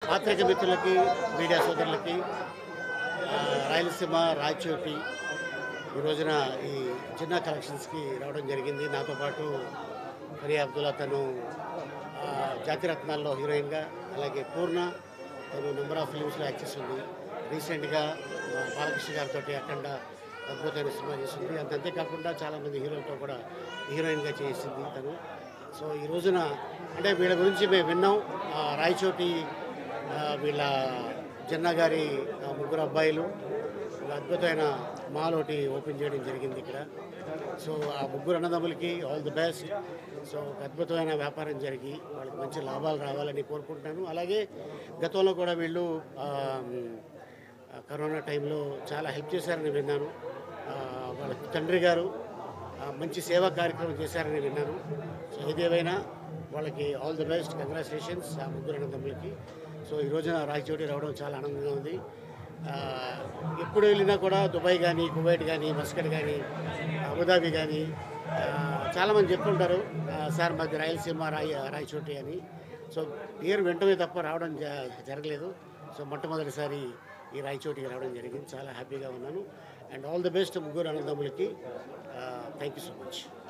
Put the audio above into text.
పాత్రిక మిత్రులకి మీడియా సోదరులకి ఆ, రాయలసీమ రాయచోటి ఈ రోజున ఈ జిన్నా కలెక్షన్స్కి రావడం జరిగింది నాతో పాటు ఫరియా అబ్దుల్లా తను ఆ, జాతిరత్నాల్లో హీరోయిన్గా అలాగే పూర్ణ తను నెంబర్ ఆఫ్ ఫిల్మ్స్లో యాక్ట్ చేస్తుంది రీసెంట్గా మా బాలకృష్ణ గారితో అఖండ అద్భుతమైన సినిమా చేసింది అంత అంతేకాకుండా చాలామంది హీరోలతో కూడా హీరోయిన్గా చేసింది తను సో ఈ రోజున అంటే వీళ్ళ గురించి మేము విన్నాం ఆ, రాయచోటి ఆ, వీళ్ళ జన్నా గారి ఆ, ముగ్గురు అబ్బాయిలు ఒక అద్భుతమైన మాల్ ఒకటి ఓపెన్ చేయడం జరిగింది ఇక్కడ సో ఆ ముగ్గురు అన్నదమ్ములకి ఆల్ ది బెస్ట్ సో ఒక అద్భుతమైన వ్యాపారం జరిగి వాళ్ళకి మంచి లాభాలు రావాలని కోరుకుంటున్నాను అలాగే గతంలో కూడా వీళ్ళు ఆ, ఆ, కరోనా టైంలో చాలా హెల్ప్ చేశారని విన్నాను ఆ, వాళ్ళ తండ్రి గారు ఆ, మంచి సేవా కార్యక్రమం చేశారని విన్నాను సో ఏదేమైనా వాళ్ళకి ఆల్ ది బెస్ట్ కంగ్రాచులేషన్స్ ఆ ముగ్గురు అన్నదమ్ములకి సో ఈ రోజున రాయచోటి రావడం చాలా ఆనందంగా ఉంది ఆ, ఎప్పుడు వెళ్ళినా కూడా దుబాయ్ కానీ కువైట్ కానీ మస్కట్ కానీ అబుదాబి కానీ ఆ, చాలామంది చెప్తుంటారు ఆ, సార్ మాది రాయలసీమ రాయ రాయచోటి అని సో పేరు వెంటనే తప్ప రావడం జ- జరగలేదు సో మొట్టమొదటిసారి ఈ రాయచోటికి రావడం జరిగింది చాలా హ్యాపీగా ఉన్నాను అండ్ ఆల్ ది బెస్ట్ ముగ్గురు అన్నదమ్ములకి థ్యాంక్ యూ సో మచ్